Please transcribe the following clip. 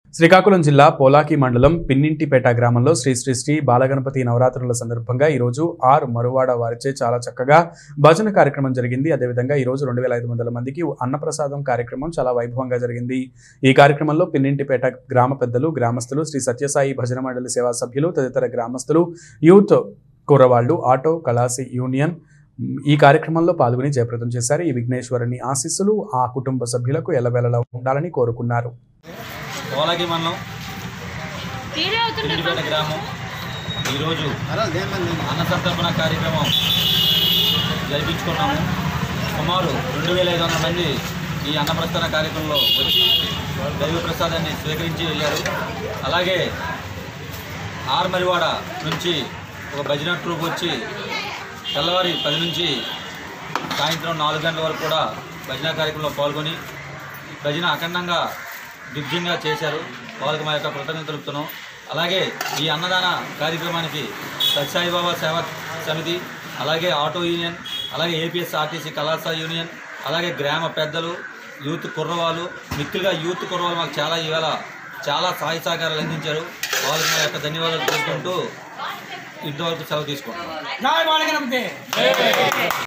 శ్రీకాకుళం జిల్లా పోలాకి మండలం పిన్నింటిపేట గ్రామంలో శ్రీ శ్రీ శ్రీ బాలగణపతి నవరాత్రుల సందర్భంగా ఈరోజు ఆరు మరువాడ వారిచే చాలా చక్కగా భజన కార్యక్రమం జరిగింది అదేవిధంగా ఈ రోజు రెండు వేల ఐదు వందల మందికి అన్నప్రసాదం కార్యక్రమం చాలా వైభవంగా జరిగింది ఈ కార్యక్రమంలో పిన్నింటిపేట గ్రామ పెద్దలు గ్రామస్తులు శ్రీ సత్యసాయి భజన మండలి సేవా సభ్యులు తదితర గ్రామస్తులు యూత్ కుర్రవాళ్లు ఆటో కళాసి యూనియన్ ఈ కార్యక్రమంలో పాల్గొని జయప్రదం చేశారు ఈ విఘ్నేశ్వరుని ఆశీస్సులు ఆ కుటుంబ సభ్యులకు ఎల్లవేళలా ఉండాలని కోరుకున్నారు పోలాకి మండలం తిరిగిపేట గ్రామం ఈరోజు అన్న సంతర్పణ కార్యక్రమం జరిపించుకున్నాము సుమారు రెండు వేల ఐదు వందల మంది ఈ అన్నప్రస్థాన కార్యక్రమంలో వచ్చి దైవ ప్రసాదాన్ని స్వీకరించి వెళ్ళారు అలాగే ఆర్మరివాడ నుంచి ఒక భజన ట్రూప్ వచ్చి తెల్లవారి పది నుంచి సాయంత్రం నాలుగు గంటల వరకు కూడా భజన కార్యక్రమంలో పాల్గొని భజన అఖండంగా దిగ్జంగా చేశారు వాళ్ళకి మా యొక్క కృతజ్ఞతలు తెలుపుతున్నాం అలాగే ఈ అన్నదాన కార్యక్రమానికి సత్సాయిబాబా సేవా సమితి అలాగే ఆటో యూనియన్ అలాగే ఏపీఎస్ ఆర్టీసీ కళాశాల యూనియన్ అలాగే గ్రామ పెద్దలు యూత్ కుర్రవాళ్ళు మిక్కిలిగా యూత్ కుర్రవాళ్ళు మాకు చాలా ఇవాళ చాలా సహాయ సహకారాలు అందించారు వాళ్ళకి మా యొక్క ధన్యవాదాలు తెలుపుకుంటూ ఇంతవరకు సెలవు తీసుకుంటాం